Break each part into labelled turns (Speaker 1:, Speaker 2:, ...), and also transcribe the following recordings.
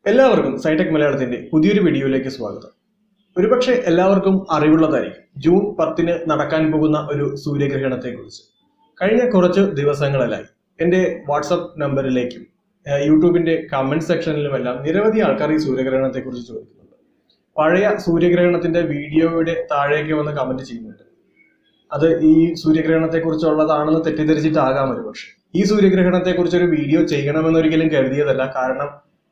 Speaker 1: എല്ലാവർക്കും സൈടെക് മലയാളത്തിന്റെ പുതിയൊരു വീഡിയോയിലേക്ക് സ്വാഗതം ഒരുപക്ഷെ എല്ലാവർക്കും അറിവുള്ളതായിരിക്കും ജൂൺ പത്തിന് നടക്കാൻ പോകുന്ന ഒരു സൂര്യഗ്രഹണത്തെക്കുറിച്ച് കഴിഞ്ഞ കുറച്ച് ദിവസങ്ങളിലായി എൻ്റെ വാട്സപ്പ് നമ്പറിലേക്കും ഏഹ്, യൂട്യൂബിന്റെ കമന്റ് സെക്ഷനിലുമെല്ലാം നിരവധി ആൾക്കാർ ഈ സൂര്യഗ്രഹണത്തെക്കുറിച്ച് ചോദിക്കുന്നുണ്ട് പഴയ സൂര്യഗ്രഹണത്തിന്റെ വീഡിയോയുടെ താഴേക്ക് വന്ന് കമന്റ് ചെയ്യുന്നുണ്ട് അത് ഈ സൂര്യഗ്രഹണത്തെ കുറിച്ചുള്ളതാണെന്ന് തെറ്റിദ്ധരിച്ചിട്ടാകാം ഒരു പക്ഷെ ഈ സൂര്യഗ്രഹണത്തെ കുറിച്ച് ഒരു വീഡിയോ ചെയ്യണമെന്നൊരിക്കലും കരുതിയതല്ല കാരണം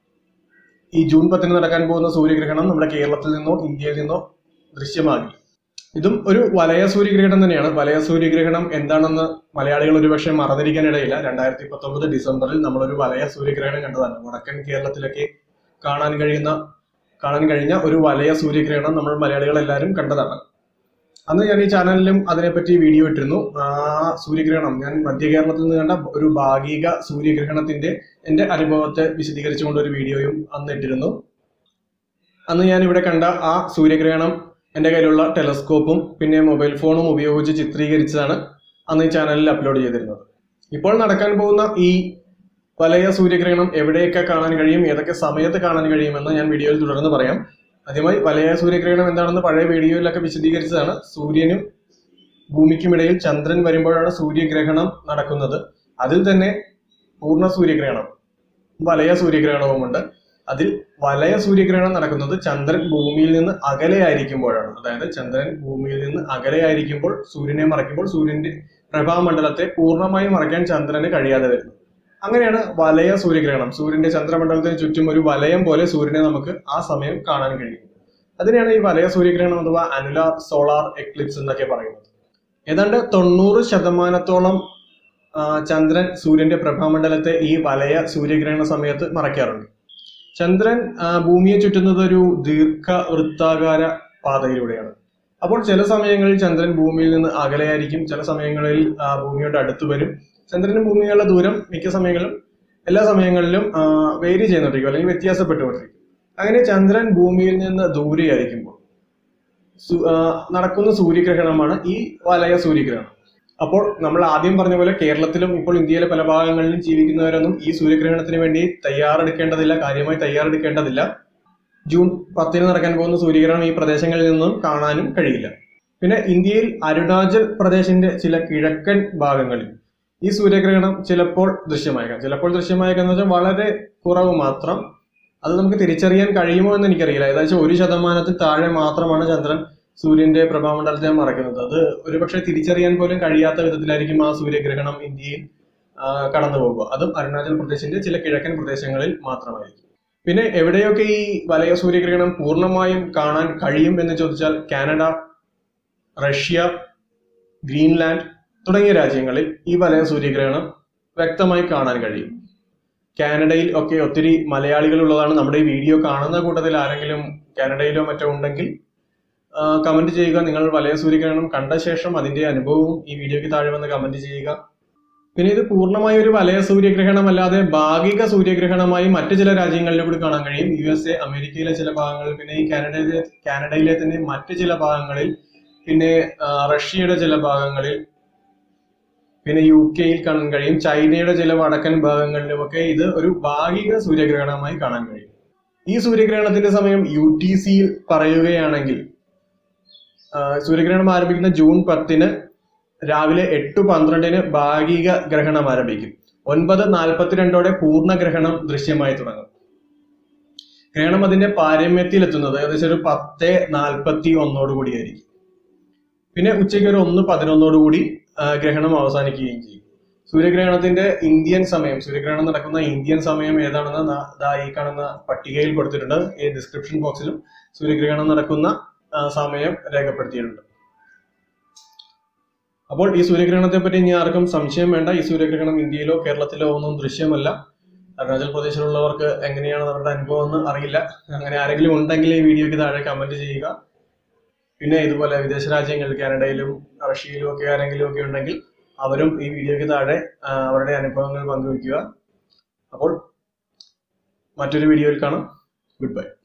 Speaker 1: ഈ ജൂൺ പത്തിന് നടക്കാൻ പോകുന്ന സൂര്യഗ്രഹണം നമ്മുടെ കേരളത്തിൽ നിന്നോ ഇന്ത്യയിൽ നിന്നോ ദൃശ്യമാകില്ല ഇതും ഒരു വലയ സൂര്യഗ്രഹണം തന്നെയാണ് വലയ സൂര്യഗ്രഹണം എന്താണെന്ന് മലയാളികൾ ഒരുപക്ഷെ മറന്നിരിക്കാനിടയില്ല രണ്ടായിരത്തി പത്തൊമ്പത് ഡിസംബറിൽ നമ്മളൊരു വലയ സൂര്യഗ്രഹണം കണ്ടതാണ് വടക്കൻ കേരളത്തിലൊക്കെ കാണാൻ കഴിയുന്ന കാണാൻ കഴിഞ്ഞ ഒരു വലയ സൂര്യഗ്രഹണം നമ്മൾ മലയാളികൾ എല്ലാവരും കണ്ടതാണ് അന്ന് ഞാൻ ഈ ചാനലിലും അതിനെപ്പറ്റി വീഡിയോ ഇട്ടിരുന്നു ആ സൂര്യഗ്രഹണം ഞാൻ മധ്യ കേരളത്തിൽ നിന്ന് കണ്ട ഒരു ഭാഗിക സൂര്യഗ്രഹണത്തിന്റെ എന്റെ അനുഭവത്തെ വിശദീകരിച്ചുകൊണ്ട് ഒരു വീഡിയോയും അന്ന് ഇട്ടിരുന്നു അന്ന് ഞാൻ ഇവിടെ കണ്ട ആ സൂര്യഗ്രഹണം എൻ്റെ കയ്യിലുള്ള ടെലസ്കോപ്പും പിന്നെ മൊബൈൽ ഫോണും ഉപയോഗിച്ച് ചിത്രീകരിച്ചതാണ് അന്ന് ഈ ചാനലിൽ അപ്ലോഡ് ചെയ്തിരുന്നത് ഇപ്പോൾ നടക്കാൻ പോകുന്ന ഈ വലയ സൂര്യഗ്രഹണം എവിടെയൊക്കെ കാണാൻ കഴിയും ഏതൊക്കെ സമയത്ത് കാണാൻ കഴിയുമെന്ന് ഞാൻ വീഡിയോയിൽ തുടർന്ന് പറയാം ആദ്യമായി വലയ സൂര്യഗ്രഹണം എന്താണെന്ന് പഴയ വീഡിയോയിലൊക്കെ വിശദീകരിച്ചതാണ് സൂര്യനും ഭൂമിക്കുമിടയിൽ ചന്ദ്രൻ വരുമ്പോഴാണ് സൂര്യഗ്രഹണം നടക്കുന്നത് അതിൽ തന്നെ പൂർണ്ണ സൂര്യഗ്രഹണം വലയ സൂര്യഗ്രഹണവുമുണ്ട് അതിൽ വലയ സൂര്യഗ്രഹണം നടക്കുന്നത് ചന്ദ്രൻ ഭൂമിയിൽ നിന്ന് അകലെയായിരിക്കുമ്പോഴാണ് അതായത് ചന്ദ്രൻ ഭൂമിയിൽ നിന്ന് അകലെയായിരിക്കുമ്പോൾ സൂര്യനെ മറയ്ക്കുമ്പോൾ സൂര്യന്റെ പ്രഭാമണ്ഡലത്തെ പൂർണ്ണമായി മറയ്ക്കാൻ ചന്ദ്രന് കഴിയാതെ വരുന്നു അങ്ങനെയാണ് വലയ സൂര്യഗ്രഹണം സൂര്യന്റെ ചന്ദ്രമണ്ഡലത്തിന് ചുറ്റും ഒരു വലയം പോലെ സൂര്യനെ നമുക്ക് ആ സമയം കാണാൻ കഴിയും അതിനെയാണ് ഈ വലയ സൂര്യഗ്രഹണം അഥവാ അനുലാർ സോളാർ എക്ലിപ്സ് എന്നൊക്കെ പറയുന്നത് ഏതാണ്ട് തൊണ്ണൂറ് ശതമാനത്തോളം ആ, ചന്ദ്രൻ സൂര്യന്റെ പ്രഭാമണ്ഡലത്തെ ഈ വലയ സൂര്യഗ്രഹണ സമയത്ത് മറയ്ക്കാറുണ്ട് ചന്ദ്രൻ ആ, ഭൂമിയെ ചുറ്റുന്നത് ഒരു ദീർഘ വൃത്താകാര പാതയിലൂടെയാണ് അപ്പോൾ ചില സമയങ്ങളിൽ ചന്ദ്രൻ ഭൂമിയിൽ നിന്ന് അകലെയായിരിക്കും ചില സമയങ്ങളിൽ ആ, ഭൂമിയോട് അടുത്ത് വരും ചന്ദ്രനും ഭൂമിയുള്ള ദൂരം മിക്ക സമയങ്ങളിലും എല്ലാ സമയങ്ങളിലും വേരി ചെയ്യുന്നോണ്ടിരിക്കും അല്ലെങ്കിൽ വ്യത്യാസപ്പെട്ടുകൊണ്ടിരിക്കും അങ്ങനെ ചന്ദ്രൻ ഭൂമിയിൽ നിന്ന് ദൂരെയായിരിക്കുമ്പോൾ സു- ആ, നടക്കുന്ന സൂര്യഗ്രഹണമാണ് ഈ വലയ സൂര്യഗ്രഹണം അപ്പോൾ നമ്മൾ ആദ്യം പറഞ്ഞ പോലെ കേരളത്തിലും ഇപ്പോൾ ഇന്ത്യയിലെ പല ഭാഗങ്ങളിലും ജീവിക്കുന്നവരൊന്നും ഈ സൂര്യഗ്രഹണത്തിന് വേണ്ടി തയ്യാറെടുക്കേണ്ടതില്ല കാര്യമായി തയ്യാറെടുക്കേണ്ടതില്ല ജൂൺ പത്തിന് നടക്കാൻ പോകുന്ന സൂര്യഗ്രഹണം ഈ പ്രദേശങ്ങളിൽ നിന്നും കാണാനും കഴിയില്ല പിന്നെ ഇന്ത്യയിൽ അരുണാചൽ പ്രദേശിന്റെ ചില കിഴക്കൻ ഭാഗങ്ങളിൽ ഈ സൂര്യഗ്രഹണം ചിലപ്പോൾ ദൃശ്യമായേക്കാം ചിലപ്പോൾ ദൃശ്യമായേക്കാം എന്ന് വെച്ചാൽ വളരെ കുറവ് മാത്രം അത് നമുക്ക് തിരിച്ചറിയാൻ കഴിയുമോ എന്ന് എനിക്കറിയില്ല ഏകദേശം ഒരു ശതമാനത്തിൽ താഴെ മാത്രമാണ് ചന്ദ്രൻ സൂര്യന്റെ പ്രഭാമണ്ഡലത്തെ മറയ്ക്കുന്നത് അത് ഒരുപക്ഷെ തിരിച്ചറിയാൻ പോലും കഴിയാത്ത വിധത്തിലായിരിക്കും ആ സൂര്യഗ്രഹണം ഇന്ത്യയിൽ ആ, കടന്നു പോകുക അതും അരുണാചൽ പ്രദേശിന്റെ ചില കിഴക്കൻ പ്രദേശങ്ങളിൽ മാത്രമായിരിക്കും പിന്നെ എവിടെയൊക്കെ ഈ വലയ സൂര്യഗ്രഹണം പൂർണ്ണമായും കാണാൻ കഴിയും എന്ന് ചോദിച്ചാൽ കാനഡ റഷ്യ ഗ്രീൻലാൻഡ് തുടങ്ങിയ രാജ്യങ്ങളിൽ ഈ വലയ സൂര്യഗ്രഹണം വ്യക്തമായി കാണാൻ കഴിയും കാനഡയിൽ ഒക്കെ ഒത്തിരി മലയാളികൾ ഉള്ളതാണ് നമ്മുടെ ഈ വീഡിയോ കാണുന്ന കൂട്ടത്തിൽ ആരെങ്കിലും കാനഡയിലോ മറ്റോ ഉണ്ടെങ്കിൽ കമന്റ് ചെയ്യുക നിങ്ങൾ വലയ സൂര്യഗ്രഹണം കണ്ട ശേഷം അതിന്റെ അനുഭവവും ഈ വീഡിയോയ്ക്ക് താഴെ വന്ന് കമന്റ് ചെയ്യുക പിന്നെ ഇത് പൂർണ്ണമായ ഒരു വലയ സൂര്യഗ്രഹണം അല്ലാതെ ഭാഗിക സൂര്യഗ്രഹണമായി മറ്റു ചില രാജ്യങ്ങളിലും കൂടി കാണാൻ കഴിയും യു എസ് എ അമേരിക്കയിലെ ചില ഭാഗങ്ങളിൽ പിന്നെ ഈ കാനഡയിലെ കാനഡയിലെ തന്നെ മറ്റു ചില ഭാഗങ്ങളിൽ പിന്നെ ആ, റഷ്യയുടെ ചില ഭാഗങ്ങളിൽ പിന്നെ യു കെയിൽ കാണാൻ കഴിയും ചൈനയുടെ ചില വടക്കൻ ഭാഗങ്ങളിലുമൊക്കെ ഇത് ഒരു ഭാഗിക സൂര്യഗ്രഹണമായി കാണാൻ കഴിയും ഈ സൂര്യഗ്രഹണത്തിന്റെ സമയം യു ടി സിയിൽ പറയുകയാണെങ്കിൽ ആ, സൂര്യഗ്രഹണം ആരംഭിക്കുന്ന ജൂൺ പത്തിന് രാവിലെ എട്ട് പന്ത്രണ്ടിന് ഭാഗിക ഗ്രഹണം ആരംഭിക്കും ഒൻപത് നാൽപ്പത്തിരണ്ടോടെ പൂർണ്ണഗ്രഹണം ദൃശ്യമായി തുടങ്ങും ഗ്രഹണം അതിന്റെ പാരമ്യത്തിലെത്തുന്നത് ഏകദേശം ഒരു പത്ത് നാൽപ്പത്തി ഒന്നോട് കൂടിയായിരിക്കും പിന്നെ ഉച്ചയ്ക്ക് ഒരു ഒന്ന് പതിനൊന്നോട് കൂടി ആ, ഗ്രഹണം അവസാനിക്കുകയും ചെയ്യും സൂര്യഗ്രഹണത്തിന്റെ ഇന്ത്യൻ സമയം സൂര്യഗ്രഹണം നടക്കുന്ന ഇന്ത്യൻ സമയം ഏതാണെന്ന് നാ- ദാ ഈ കാണുന്ന പട്ടികയിൽ കൊടുത്തിട്ടുണ്ട് ഈ ഡിസ്ക്രിപ്ഷൻ ബോക്സിലും സൂര്യഗ്രഹണം നടക്കുന്ന ആ, സമയം രേഖപ്പെടുത്തിയിട്ടുണ്ട് അപ്പോൾ ഈ സൂര്യഗ്രഹണത്തെ പറ്റി ഇനി ആർക്കും സംശയം വേണ്ട ഈ സൂര്യഗ്രഹണം ഇന്ത്യയിലോ കേരളത്തിലോ ഒന്നും ദൃശ്യമല്ല അരുണാചൽ പ്രദേശിലുള്ളവർക്ക് എങ്ങനെയാണ് അവരുടെ അനുഭവം എന്ന് അറിയില്ല അങ്ങനെ ആരെങ്കിലും ഉണ്ടെങ്കിൽ ഈ വീഡിയോയ്ക്ക് താഴെ കമന്റ് ചെയ്യുക പിന്നെ ഇതുപോലെ വിദേശ രാജ്യങ്ങളിൽ കാനഡയിലും റഷ്യയിലും ഒക്കെ ആരെങ്കിലും ഒക്കെ ഉണ്ടെങ്കിൽ അവരും ഈ വീഡിയോയ്ക്ക് താഴെ ആ, അവരുടെ അനുഭവങ്ങൾ പങ്കുവയ്ക്കുക അപ്പോൾ മറ്റൊരു വീഡിയോയിൽ കാണാം ഗുഡ് ബൈ